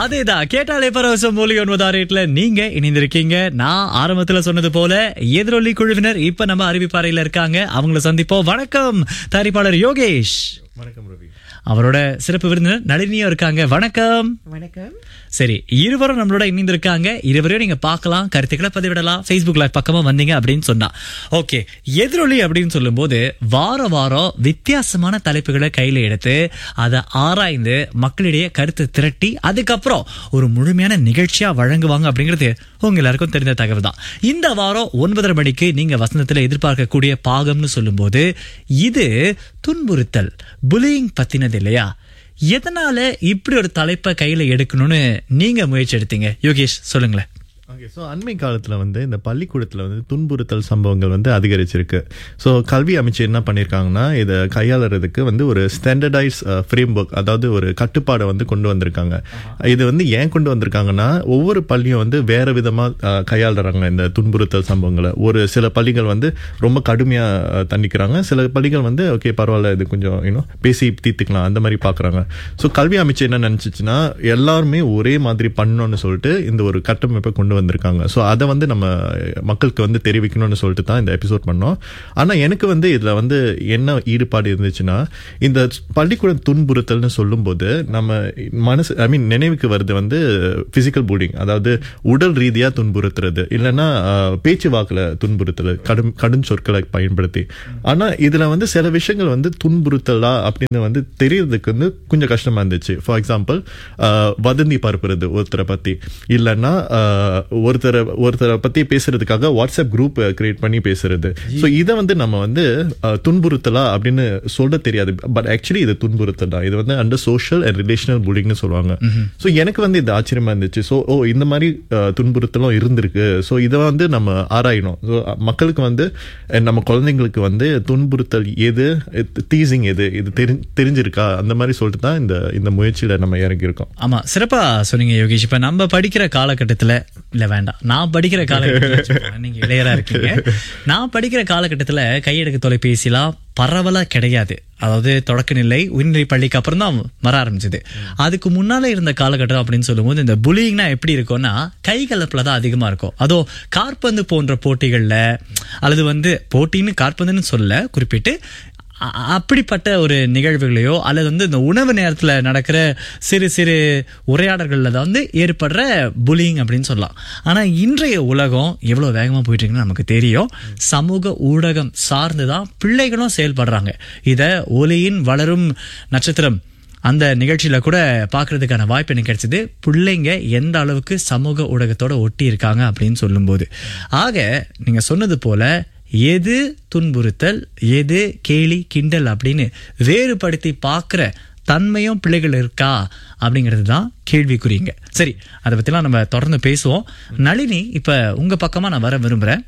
அதேதான் கேட்டாலே பரவசம் மொழி ஒன்பதாம் ரேட்ல நீங்க இணைந்திருக்கீங்க நான் ஆரம்பத்துல சொன்னது போல எதிரொலி குழுவினர் இப்ப நம்ம அறிவிப்பாறையில இருக்காங்க அவங்கள சந்திப்போம் வணக்கம் தயாரிப்பாளர் யோகேஷ் வணக்கம் ரவி அவரோட சிறப்பு விருந்தினர் நளினியும் இருக்காங்க வணக்கம் வணக்கம் சரி இருவரும் நம்மளோட இணைந்திருக்காங்க இருவரையும் நீங்க பார்க்கலாம் கருத்துக்களை பதிவிடலாம் Facebook லைவ் பக்கமா வந்தீங்க அப்படின்னு சொன்னா ஓகே எதிரொலி அப்படின்னு சொல்லும்போது வார வாரம் வித்தியாசமான தலைப்புகளை கையில எடுத்து அதை ஆராய்ந்து மக்களிடையே கருத்து திரட்டி அதுக்கப்புறம் ஒரு முழுமையான நிகழ்ச்சியா வழங்குவாங்க அப்படிங்கிறது உங்க எல்லாருக்கும் தெரிந்த தகவல் தான் இந்த வாரம் ஒன்பதரை மணிக்கு நீங்க வசந்தத்துல எதிர்பார்க்கக்கூடிய பாகம்னு சொல்லும்போது இது துன்புறுத்தல் புலியிங் பத்தினது இல்லையா எதனால இப்படி ஒரு தலைப்பை கையில எடுக்கணும்னு நீங்க முயற்சி எடுத்தீங்க யோகேஷ் சொல்லுங்களேன் ஓகே ஸோ அண்மை காலத்தில் வந்து இந்த பள்ளிக்கூடத்தில் வந்து துன்புறுத்தல் சம்பவங்கள் வந்து அதிகரிச்சிருக்கு ஸோ கல்வி அமைச்சு என்ன பண்ணியிருக்காங்கன்னா இதை கையாளுறதுக்கு வந்து ஒரு ஸ்டாண்டர்டைஸ் ஃப்ரேம் ஒர்க் அதாவது ஒரு கட்டுப்பாடை வந்து கொண்டு வந்திருக்காங்க இது வந்து ஏன் கொண்டு வந்திருக்காங்கன்னா ஒவ்வொரு பள்ளியும் வந்து வேற விதமாக கையாளுறாங்க இந்த துன்புறுத்தல் சம்பவங்களை ஒரு சில பள்ளிகள் வந்து ரொம்ப கடுமையாக தண்டிக்கிறாங்க சில பள்ளிகள் வந்து ஓகே பரவாயில்ல இது கொஞ்சம் இன்னும் பேசி தீர்த்துக்கலாம் அந்த மாதிரி பார்க்குறாங்க ஸோ கல்வி அமைச்சு என்ன நினச்சிச்சுன்னா எல்லாருமே ஒரே மாதிரி பண்ணணும்னு சொல்லிட்டு இந்த ஒரு கட்டமைப்பை கொண்டு வந்திருக்காங்க ஸோ அதை வந்து நம்ம மக்களுக்கு வந்து தெரிவிக்கணும்னு சொல்லிட்டு தான் இந்த எபிசோட் பண்ணோம் ஆனால் எனக்கு வந்து இதில் வந்து என்ன ஈடுபாடு இருந்துச்சுன்னா இந்த பள்ளிக்கூட துன்புறுத்தல்னு சொல்லும்போது நம்ம மனசு ஐ மீன் நினைவுக்கு வருது வந்து பிசிக்கல் பூலிங் அதாவது உடல் ரீதியாக துன்புறுத்துறது இல்லைன்னா பேச்சு வாக்கில் துன்புறுத்தல் கடும் கடும் சொற்களை பயன்படுத்தி ஆனால் இதில் வந்து சில விஷயங்கள் வந்து துன்புறுத்தலா அப்படின்னு வந்து தெரியறதுக்கு வந்து கொஞ்சம் கஷ்டமா இருந்துச்சு ஃபார் எக்ஸாம்பிள் வதந்தி பரப்புறது ஒருத்தரை பற்றி இல்லைன்னா ஆஹ், ஒருத்தரை ஒருத்தரை பற்றி பேசுறதுக்காக வாட்ஸ்அப் குரூப் கிரியேட் பண்ணி பேசுறது ஸோ இதை வந்து நம்ம வந்து ஆஹ், துன்புறுத்தலா அப்படின்னு சொல்ல தெரியாது பட் ஆக்சுவலி இது துன்புறுத்தல் தான் இது வந்து அண்டர் சோஷியல் அண்ட் ரிலேஷனல் புல்லிங்னு சொல்லுவாங்க ஸோ எனக்கு வந்து இது ஆச்சரியமா இருந்துச்சு ஸோ ஓ இந்த மாதிரி ஆஹ், துன்புறுத்தலும் இருந்திருக்கு ஸோ இதை வந்து நம்ம ஆராயணும் ஸோ மக்களுக்கு வந்து அஹ், நம்ம குழந்தைங்களுக்கு வந்து துன்புறுத்தல் எது டீசிங் எது இது தெரி தெரிஞ்சிருக்கா அந்த மாதிரி சொல்லிட்டு தான் இந்த இந்த முயற்சியில நம்ம இறங்கியிருக்கோம் ஆமா சிறப்பா சொன்னீங்க யோகேஷ் இப்ப நம்ம படிக்கிற காலகட்டத்துல இல்ல வேண்டாம் நான் படிக்கிற காலகட்டத்துல வச்சுக்கோங்க, நீங்க இளையரா இருக்கீங்க நான் படிக்கிற காலகட்டத்துல கையெடுக்க தொலைபேசிலாம் பரவலா கிடையாது அதாவது தொடக்க நிலை உயர்நிலை பள்ளிக்கு அப்புறம் தான் வர ஆரம்பிச்சது அதுக்கு முன்னால இருந்த காலகட்டம் அப்படின்னு சொல்லும்போது இந்த புலிங்னா எப்படி இருக்கும்னா கை கலப்புல தான் அதிகமா இருக்கும் அதோ காற்பந்து போன்ற போட்டிகள்ல அல்லது வந்து போட்டின்னு காற்பந்துன்னு சொல்ல குறிப்பிட்டு அ- அப்படிப்பட்ட ஒரு நிகழ்வுகளையோ அல்லது வந்து இந்த உணவு நேரத்துல நடக்கிற சிறு சிறு உரையாடல்கள்ல தான் வந்து ஏற்படுற புலிங் அப்படின்னு சொல்லலாம் ஆனா இன்றைய உலகம் எவ்வளவு வேகமா போயிட்டு இருக்குன்னு நமக்கு தெரியும் சமூக ஊடகம் சார்ந்துதான் பிள்ளைகளும் செயல்படுறாங்க இத ஒலியின் வளரும் நட்சத்திரம் அந்த நிகழ்ச்சியில கூட பார்க்கிறதுக்கான வாய்ப்பு எனக்கு கிடைச்சது பிள்ளைங்க எந்த அளவுக்கு சமூக ஊடகத்தோட ஒட்டி இருக்காங்க அப்படின்னு சொல்லும்போது ஆக நீங்க சொன்னது போல எது துன்புறுத்தல் எது கேலி கிண்டல் அப்படின்னு வேறுபடுத்தி பார்க்குற தன்மையும் பிள்ளைகள் இருக்கா அப்படிங்கிறது தான் கேள்விக்குறிங்க சரி அதை பற்றிலாம் நம்ம தொடர்ந்து பேசுவோம் நளினி இப்போ உங்கள் பக்கமாக நான் வர விரும்புகிறேன்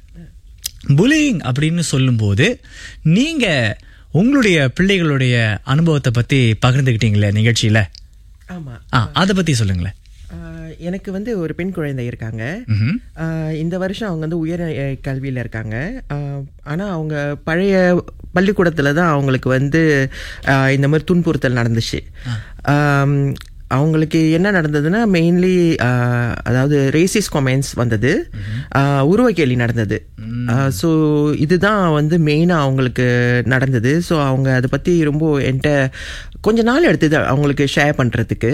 புலியிங் அப்படின்னு சொல்லும்போது நீங்க உங்களுடைய பிள்ளைகளுடைய அனுபவத்தை பத்தி பகிர்ந்துக்கிட்டீங்களே நிகழ்ச்சியில ஆமா ஆ அதை பத்தி சொல்லுங்களேன் ஆஹ் எனக்கு வந்து ஒரு பெண் குழந்தை இருக்காங்க ம்ஹும். ஆஹ் இந்த வருஷம் அவங்க வந்து உயர் அஹ், கல்வியில இருக்காங்க ஆஹ் ஆனா அவங்க பழைய பள்ளிக்கூடத்துல தான் அவங்களுக்கு வந்து ஆஹ் இந்த மாதிரி துன்புறுத்தல் நடந்துச்சு ஆம், அவங்களுக்கு என்ன நடந்ததுன்னா மெயின்லி அதாவது ரேசிஸ் கமெண்ட்ஸ் வந்தது ஆஹ் உருவ கேலி நடந்தது ஸோ இதுதான் வந்து மெயினாக அவங்களுக்கு நடந்தது ஸோ அவங்க அதை பற்றி ரொம்ப என்கிட்ட கொஞ்ச நாள் எடுத்தது அவங்களுக்கு ஷேர் பண்ணுறதுக்கு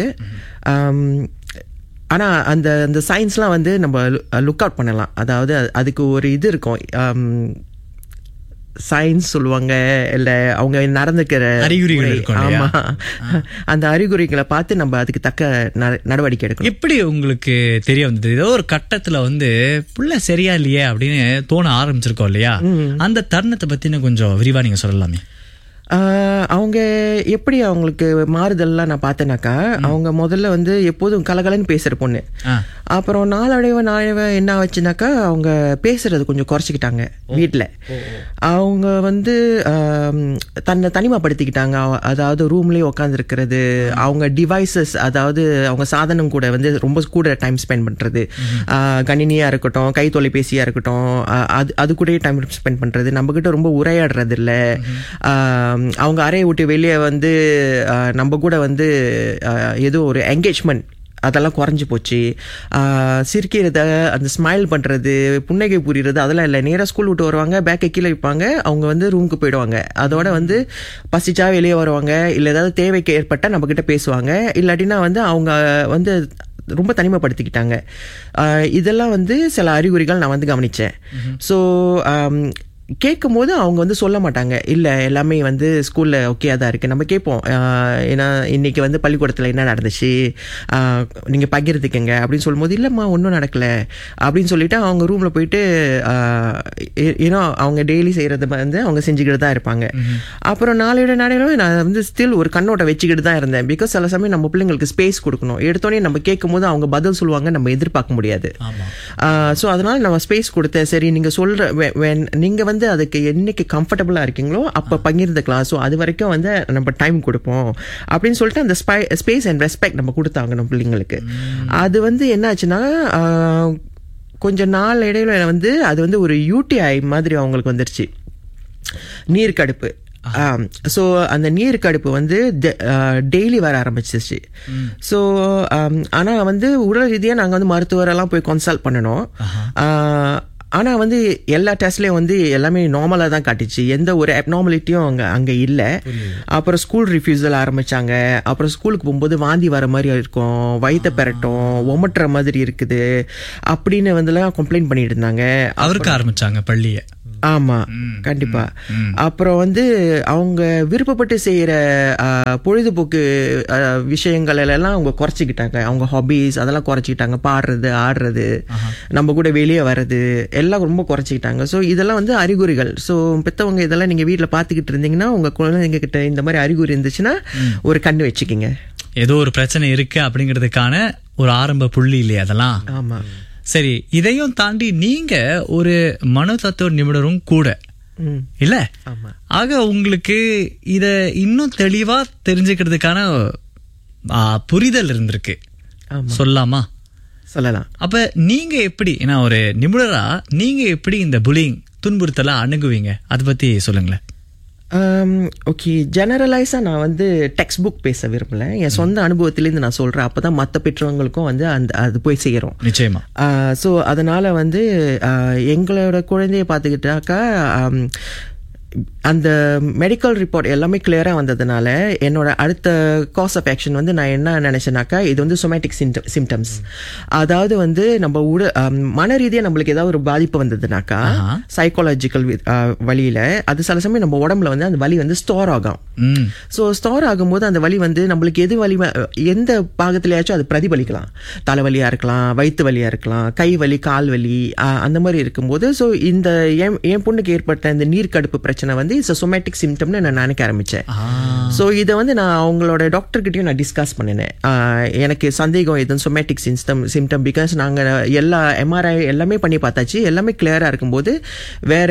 ஆனால் அந்த அந்த சயின்ஸ்லாம் வந்து நம்ம லுக் அவுட் பண்ணலாம் அதாவது அது- அதுக்கு ஒரு இது இருக்கும் சயின்ஸ் சொல்லுவாங்க இல்ல அவங்க நடந்துக்கிற அறிகுறிகள் முறை. இருக்கும் இல்லையா? ஆமா அந்த அறிகுறிகளை பார்த்து நம்ம அதுக்கு தக்க நட- நடவடிக்கை எடுக்கணும் எப்படி உங்களுக்கு தெரிய வந்தது ஏதோ ஒரு கட்டத்துல வந்து புள்ள சரியா இல்லையே அப்படின்னு தோண ஆரம்பிச்சிருக்கோம் இல்லையா அந்த தருணத்தை பத்தின கொஞ்சம் விரிவா நீங்க சொல்லலாமே ஆஹ் அவங்க எப்படி அவங்களுக்கு மாறுதல்லாம் நான் பார்த்தேனாக்கா அவங்க முதல்ல வந்து எப்போதும் கலகலன்னு பேசுற பொண்ணு ஆ. அப்புறம் நாளடைவ நாளடைவ என்ன ஆச்சுனாக்கா அவங்க பேசுறது கொஞ்சம் குறைச்சிக்கிட்டாங்க வீட்டில் அவங்க வந்து ஆம், தன்னை தனிமைப்படுத்திக்கிட்டாங்க அவ- அதாவது ரூம்லயே உட்காந்துருக்கிறது அவங்க டிவைசஸ் அதாவது அவங்க சாதனம் கூட வந்து ரொம்ப கூட டைம் ஸ்பெண்ட் பண்றது ஆஹ், கணினியா இருக்கட்டும் கை தொலைபேசியா இருக்கட்டும் ஆஹ், அது அது கூடயே டைம் ஸ்பெண்ட் பண்றது நம்ம கிட்ட ரொம்ப உரையாடுறது இல்ல ஆஹ், அவங்க அறையை விட்டு வெளியே வந்து ஆஹ், நம்ம கூட வந்து ஆஹ், ஏதோ ஒரு என்கேஜ்மெண்ட் அதெல்லாம் குறைஞ்சி போச்சு ஆஹ் சிரிக்கிறத அந்த ஸ்மைல் பண்ணுறது புன்னகை புரியுறது அதெல்லாம் இல்லை நேராக ஸ்கூல் விட்டு வருவாங்க பேக்கை கீழே வைப்பாங்க அவங்க வந்து ரூமுக்கு போயிடுவாங்க அதோட வந்து பசிச்சா வெளியே வருவாங்க இல்லை ஏதாவது தேவைக்கு ஏற்பட்டால் நம்மக்கிட்ட பேசுவாங்க இல்லாட்டினா வந்து அவங்க வந்து ரொம்ப தனிமைப்படுத்திக்கிட்டாங்க ஆஹ் இதெல்லாம் வந்து சில அறிகுறிகள் நான் வந்து கவனித்தேன் ஸோ கேட்கும் போது அவங்க வந்து சொல்ல மாட்டாங்க இல்லை எல்லாமே வந்து ஸ்கூலில் ஓகே தான் இருக்குது நம்ம கேட்போம் ஆஹ் ஏன்னா இன்னைக்கு வந்து பள்ளிக்கூடத்தில் என்ன நடந்துச்சு நீங்கள் பகிர்ந்துக்கங்க அப்படின்னு சொல்லும்போது இல்லைம்மா ஒன்றும் நடக்கலை அப்படின்னு சொல்லிட்டு அவங்க ரூமில் போயிட்டு ஏன்னா அவங்க டெய்லி செய்கிறத வந்து அவங்க செஞ்சுக்கிட்டு தான் இருப்பாங்க அப்புறம் நாளையோட நாளையில நான் வந்து ஸ்டில் ஒரு கண்ணோட்டம் வச்சுக்கிட்டு தான் இருந்தேன் பிகாஸ் சில சமயம் நம்ம பிள்ளைங்களுக்கு ஸ்பேஸ் கொடுக்கணும் எடுத்தோடனே நம்ம கேட்கும் போது அவங்க பதில் சொல்லுவாங்க நம்ம எதிர்பார்க்க முடியாது ஸோ அதனால நம்ம ஸ்பேஸ் கொடுத்தேன் சரி நீங்கள் சொல்கிற நீங்கள் வந்து அதுக்கு என்னைக்கு கம்ஃபர்டபுளாக இருக்கீங்களோ அப்போ பகிர்ந்துக்கலாம் ஸோ அது வரைக்கும் வந்து நம்ம டைம் கொடுப்போம் அப்படின்னு சொல்லிட்டு அந்த ஸ்பை ஸ்பேஸ் அண்ட் ரெஸ்பெக்ட் நம்ம கொடுத்தாங்க நம்ம பிள்ளைங்களுக்கு அது வந்து என்னாச்சுன்னா ஆஹ், கொஞ்ச நாள் இடையில வந்து அது வந்து ஒரு யூடிஐ மாதிரி அவங்களுக்கு வந்துருச்சு நீர் கடுப்பு ஸோ அந்த நீர் கடுப்பு வந்து டெய்லி வர ஆரம்பிச்சிருச்சு ஸோ ஆனால் வந்து உடல் ரீதியாக நாங்கள் வந்து மருத்துவரெல்லாம் போய் கன்சல்ட் பண்ணணும் ஆனால் வந்து எல்லா டெஸ்ட்லேயும் வந்து எல்லாமே நார்மலாக தான் காட்டுச்சு எந்த ஒரு அப்நார்மலிட்டியும் அங்கே அங்கே இல்லை அப்புறம் ஸ்கூல் ரிஃப்யூசல் ஆரம்பிச்சாங்க அப்புறம் ஸ்கூலுக்கு போகும்போது வாந்தி வர மாதிரி இருக்கும் வயிற்ற பெரட்டும் ஒமட்டுற மாதிரி இருக்குது அப்படின்னு வந்துலாம் கம்ப்ளைண்ட் பண்ணிட்டு இருந்தாங்க அவருக்கு ஆரம்பிச்சாங்க பள்ளியை ஆமா கண்டிப்பா அப்புறம் வந்து அவங்க விருப்பப்பட்டு செய்யற ஆஹ், பொழுதுபோக்கு ஆஹ், விஷயங்கள் எல்லாம் அவங்க குறைச்சிக்கிட்டாங்க அவங்க ஹாபீஸ் அதெல்லாம் குறைச்சிக்கிட்டாங்க பாடுறது ஆடுறது நம்ம கூட வெளியே வர்றது எல்லாம் ரொம்ப குறைச்சிக்கிட்டாங்க ஸோ இதெல்லாம் வந்து அறிகுறிகள் ஸோ பெத்தவங்க இதெல்லாம் நீங்க வீட்டில் பார்த்துக்கிட்டு இருந்தீங்கன்னா உங்க குழந்தைங்க கிட்ட இந்த மாதிரி அறிகுறி இருந்துச்சுன்னா ஒரு கண்ணு வச்சுக்கிங்க ஏதோ ஒரு பிரச்சனை இருக்கு அப்படிங்கிறதுக்கான ஒரு ஆரம்ப புள்ளி இல்லையா அதெல்லாம் ஆமா சரி இதையும் தாண்டி நீங்க ஒரு மனோதத்துவ நிபுணரும் கூட ம் இல்ல ஆமா ஆக உங்களுக்கு இத இன்னும் தெளிவா தெரிஞ்சுக்கிறதுக்கான ஆ, புரிதல் இருந்திருக்கு ஆமா சொல்லாமா சொல்லலாம் அப்ப நீங்க எப்படி ஏன்னா ஒரு நிபுணரா நீங்க எப்படி இந்த புலிங் துன்புறுத்தலை அணுகுவீங்க அதை பத்தி சொல்லுங்களேன் ஓகே ஜெனரலைஸாக நான் வந்து டெக்ஸ்ட் புக் பேச விரும்பல என் சொந்த அனுபவத்திலேருந்து நான் சொல்கிறேன் அப்போ தான் மற்ற பெற்றவங்களுக்கும் வந்து அந்த அது போய் சேரும் நிச்சயமா ஸோ அதனால் வந்து ஆஹ், எங்களோட குழந்தைய பார்த்துக்கிட்டாக்கா ஆம், அந்த மெடிக்கல் ரிப்போர்ட் எல்லாமே கிளியராக வந்ததுனால என்னோட அடுத்த காஸ் ஆஃப் ஆக்ஷன் வந்து நான் என்ன நினச்சேனாக்கா இது வந்து சொமேட்டிக் சிம்டம்ஸ் அதாவது வந்து நம்ம உட ஆம், மன ரீதியாக நம்மளுக்கு ஏதாவது ஒரு பாதிப்பு வந்ததுனாக்கா ஆஹா. சைக்காலஜிக்கல் வழியில் அது சில சமயம் நம்ம உடம்புல வந்து அந்த வலி வந்து ஸ்டோர் ஆகும் ம் ஸோ ஸ்டோர் ஆகும்போது அந்த வலி வந்து நம்மளுக்கு எது வலி வ- எந்த பாகத்திலேயாச்சும் அது பிரதிபலிக்கலாம் தலைவலியாக இருக்கலாம் வயிற்று வலியாக இருக்கலாம் கை வலி கால் வலி ஆஹ், அந்த மாதிரி இருக்கும்போது ஸோ இந்த என் என் பொண்ணுக்கு ஏற்பட்ட இந்த நீர்க்கடுப்பு பிரச்சனை வந்து இட்ஸ் சொமேட்டிக் சிம்டம்னு நான் நினைக்க ஆரம்பித்தேன் ஆ ஸோ இதை வந்து நான் அவங்களோட டாக்டர்கிட்டயும் நான் டிஸ்கஸ் பண்ணினேன் ஆஹ் எனக்கு சந்தேகம் எதுவும் சொமேட்டிக் சிம்டம் சிம்டம் பிகாஸ் நாங்கள் எல்லா எம்ஆர்ஐ எல்லாமே பண்ணி பார்த்தாச்சு எல்லாமே கிளியராக இருக்கும்போது வேற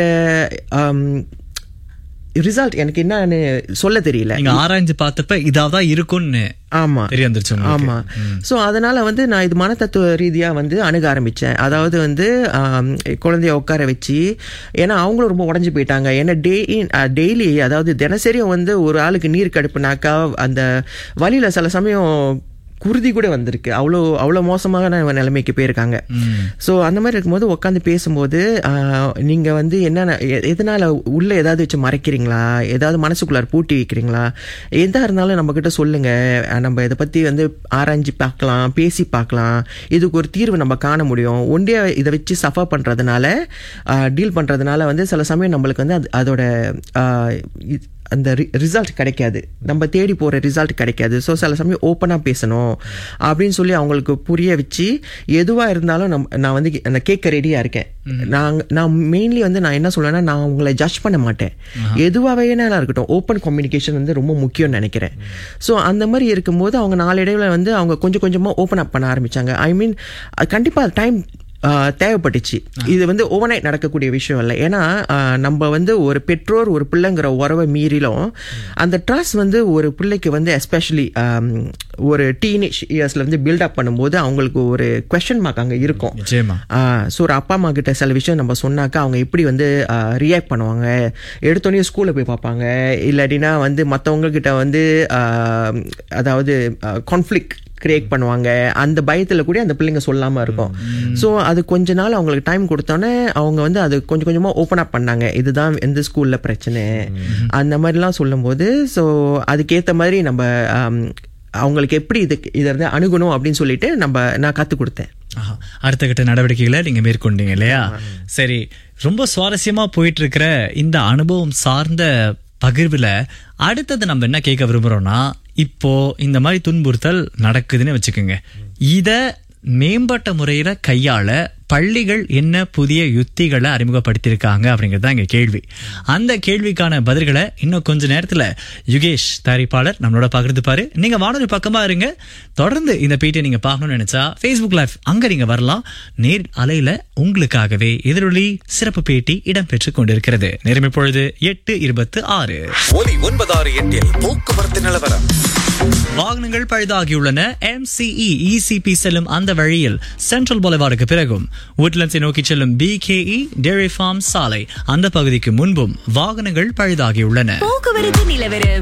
ரிசல்ட் எனக்கு என்னன்னு சொல்ல தெரியல நீங்க ஆராய்ஞ்சு பார்த்தப்ப இதாதான் இருக்கும்னு ஆமா தெரிய வந்துருச்சு உங்களுக்கு. ஆமா ஸோ அதனால வந்து நான் இது மனத்தத்துவ ரீதியா வந்து அணுக ஆரம்பிச்சேன் அதாவது வந்து ஆம், குழந்தைய உட்கார வச்சு ஏன்னா அவங்களும் ரொம்ப உடஞ்சு போயிட்டாங்க ஏன்னா டே டெய்லி அதாவது தினசரியும் வந்து ஒரு ஆளுக்கு நீர் கடுப்புனாக்கா அந்த வழியில சில சமயம் குருதி கூட வந்திருக்கு அவ்வளோ அவ்வளோ மோசமான நிலைமைக்கு போயிருக்காங்க ம். ஸோ அந்த மாதிரி இருக்கும்போது உட்காந்து பேசும்போது ஆஹ், நீங்க வந்து என்னென்ன எ- எதனால உள்ள ஏதாவது வச்சு மறைக்கிறீங்களா ஏதாவது மனசுக்குள்ளார பூட்டி வைக்கிறீங்களா எதா இருந்தாலும் நம்ம கிட்ட சொல்லுங்க அஹ், நம்ம இதை பத்தி வந்து ஆராய்ஞ்சு பார்க்கலாம் பேசி பார்க்கலாம் இதுக்கு ஒரு தீர்வு நம்ம காண முடியும் ஒண்டியா இதை வச்சு சஃபர் பண்றதுனால டீல் பண்றதுனால வந்து சில சமயம் நம்மளுக்கு வந்து அது அதோட ஆஹ், இ- அந்த ரிசல்ட் கிடைக்காது நம்ம தேடி போகிற ரிசல்ட் கிடைக்காது ஸோ சில சமயம் ஓப்பனாக பேசணும் அப்படின்னு சொல்லி அவங்களுக்கு புரிய வச்சு எதுவாக இருந்தாலும் நம் நான் வந்து அந்த கேட்க ரெடியாக இருக்கேன் நான் நான் மெயின்லி வந்து நான் என்ன சொல்லுவேன்னா நான் உங்களை ஜட்ஜ் பண்ண மாட்டேன் எதுவாகவே வேணாலும் இருக்கட்டும் ஓப்பன் கம்யூனிகேஷன் வந்து ரொம்ப முக்கியம்னு நினைக்கிறேன் ஸோ அந்த மாதிரி இருக்கும்போது அவங்க நாளடைவில் வந்து அவங்க கொஞ்சம் கொஞ்சமாக ஓப்பன் அப் பண்ண ஆரம்பிச்சாங்க ஐ மீன் கண்டிப்பாக டைம் ஆஹ் தேவைப்பட்டுச்சு இது வந்து ஓவர் நைட் நடக்கக்கூடிய விஷயம் இல்லை ஏன்னா ஆஹ் நம்ம வந்து ஒரு பெற்றோர் ஒரு பிள்ளைங்கிற உறவை மீறிலும் அந்த ட்ரஸ்ட் வந்து ஒரு பிள்ளைக்கு வந்து எஸ்பெஷலி ஒரு டீனேஜ் இயர்ஸ்ல வந்து பில்டப் பண்ணும்போது அவங்களுக்கு ஒரு கொஷன் மார்க் அங்கே இருக்கும் நிச்சயமா ஸோ ஒரு அப்பா அம்மா கிட்ட சில விஷயம் நம்ம சொன்னாக்கா அவங்க எப்படி வந்து ரியாக்ட் பண்ணுவாங்க எடுத்தோடனே ஸ்கூலில் போய் பார்ப்பாங்க இல்லாட்டினா வந்து மற்றவங்க கிட்ட வந்து ஆஹ், அதாவது கான்ஃப்ளிக் கிரியேட் பண்ணுவாங்க அந்த பயத்துல கூட அந்த பிள்ளைங்க சொல்லாம இருக்கும் ஸோ அது கொஞ்ச நாள் அவங்களுக்கு டைம் கொடுத்தோன்னே அவங்க வந்து அது கொஞ்சம் கொஞ்சமா ஓப்பன் அப் பண்ணாங்க இதுதான் எந்த ஸ்கூல்ல பிரச்சனை அந்த மாதிரிலாம் சொல்லும்போது ஸோ அதுக்கேற்ற மாதிரி நம்ம ஆம், அவங்களுக்கு எப்படி இது இதை வந்து அணுகணும் அப்படின்னு சொல்லிட்டு நம்ம நான் கற்றுக் கொடுத்தேன் ஆஹா. அடுத்த கட்ட நடவடிக்கைகளை நீங்க மேற்கொண்டீங்க இல்லையா சரி ரொம்ப சுவாரஸ்யமா போயிட்டு இருக்கிற இந்த அனுபவம் சார்ந்த பகிர்வுல அடுத்தது நம்ம என்ன கேட்க விரும்புறோம்னா இப்போ இந்த மாதிரி துன்புறுத்தல் நடக்குதுன்னு வச்சுக்கோங்க இத மேம்பட்ட முறையில கையாள பள்ளிகள் என்ன புதிய யுத்திகளை அறிமுகப்படுத்தியிருக்காங்க அப்படிங்கிறது தான் எங்க கேள்வி அந்த கேள்விக்கான பதில்களை இன்னும் கொஞ்ச நேரத்துல யுகேஷ் தயாரிப்பாளர் நம்மளோட பகிர்ந்துப்பாரு நீங்க வானொலி பக்கமா இருங்க தொடர்ந்து இந்த பேட்டியை நீங்க பார்க்கணும்னு நினைச்சா ஃபேஸ்புக் லைவ் அங்க நீங்க வரலாம் நேர் அலையில உங்களுக்காகவே எதிரொலி சிறப்பு பேட்டி இடம்பெற்று கொண்டிருக்கிறது நேரம் இப்பொழுது எட்டு இருபத்து ஆறு ஒலி ஒன்பதாறு எட்டில் போக்குவரத்து நிலவரம் வாகனங்கள் பழுதாகியுள்ளன MCE ECP செல்லும் அந்த வழியில் சென்ட்ரல் பொலைவார்டுக்கு பிறகும் உட்லண்ட்ஸை நோக்கி செல்லும் BKE டெரி ஃபார்ம் சாலை அந்த பகுதிக்கு முன்பும் வாகனங்கள் பழுதாகியுள்ளன போக்குவரத்து நிலவரம்